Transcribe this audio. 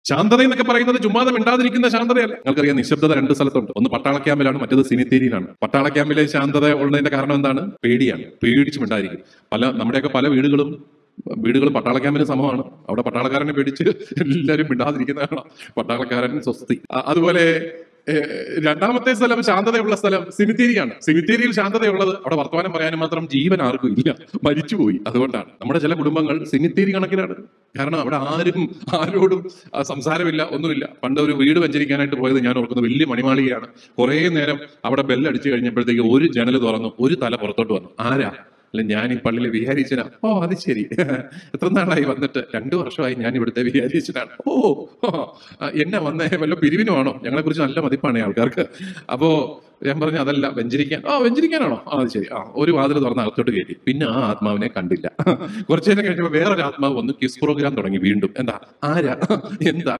ശാന്തത എന്നൊക്കെ പറയുന്നത് ചുമ്മാതെ മിണ്ടാതിരിക്കുന്ന ശാന്തതയല്ല നിങ്ങൾക്കറിയാം നിശബ്ദത രണ്ട് സ്ഥലത്തുണ്ട് ഒന്ന് പട്ടാള ക്യാമ്പിലാണ് മറ്റേത് സിനിത്തേരിയിലാണ് പട്ടാള ക്യാമ്പിലെ ശാന്തത ഉള്ളതിന്റെ കാരണം എന്താണ് പേടിയാണ് പേടിച്ച് മിണ്ടാതിരിക്കും പല നമ്മുടെയൊക്കെ പല വീടുകളും വീടുകൾ പട്ടാള ക്യാമ്പിന് സമമാണ് അവിടെ പട്ടാളക്കാരനെ പേടിച്ച് എല്ലാവരും മിണ്ടാതിരിക്കുന്നതാണ് പട്ടാളക്കാരൻ സ്വസ്തി അ- അതുപോലെ ഏഹ്, രണ്ടാമത്തെ സ്ഥലം ശാന്തതയുള്ള സ്ഥലം സിമിത്തേരിയാണ് സിമിത്തേരിയിൽ ശാന്തതയുള്ളത് അവിടെ വർത്തമാനം പറയാനും മാത്രം ജീവൻ ആർക്കും ഇല്ല മരിച്ചുപോയി അതുകൊണ്ടാണ് നമ്മുടെ ചില കുടുംബങ്ങൾ സിമിത്തേരി കണക്കിലാണ് കാരണം അവിടെ ആരും ആരോടും ആ, സംസാരമില്ല ഒന്നുമില്ല പണ്ട് ഒരു വീട് വെഞ്ചരിക്കാനായിട്ട് പോയത് ഞാൻ ഓർക്കുന്നത് വലിയ മണിമാളികയാണ് കുറേ നേരം അവിടെ ബെല്ലടിച്ചു കഴിഞ്ഞപ്പോഴത്തേക്ക് ഒരു ജനൽ തുറന്നു ഒരു തല പുറത്തോട്ട് വന്നു ആരാ അല്ല ഞാൻ ഈ പള്ളിയിലെ വിഹാരീച്ചനാ ഓ അത് ശരി എത്ര നാളായി വന്നിട്ട് രണ്ടു വർഷമായി ഞാൻ ഇവിടുത്തെ വിഹാരീച്ചനാണ് ഓ ഓ, ആ, എന്നെ വന്നേ വല്ല പിരിവിനുമാണോ ഞങ്ങളെ കുറിച്ച് നല്ല മതിപ്പാണ് ഈ ആൾക്കാർക്ക് അപ്പോ ഞാൻ പറഞ്ഞു അതല്ല വെഞ്ചരിക്കാൻ ആ വെഞ്ചരിക്കാനാണോ ആ അത് ശരി ആ ഒരു വാതിൽ തുറന്ന് അകത്തോട്ട് കയറ്റി പിന്നെ ആ ആത്മാവിനെ കണ്ടില്ല കുറച്ചു നേരം കഴിഞ്ഞപ്പോൾ വേറൊരു ആത്മാവ് വന്ന് കിസ് പ്രോഗ്രാം തുടങ്ങി വീണ്ടും എന്താ ആരാ എന്താ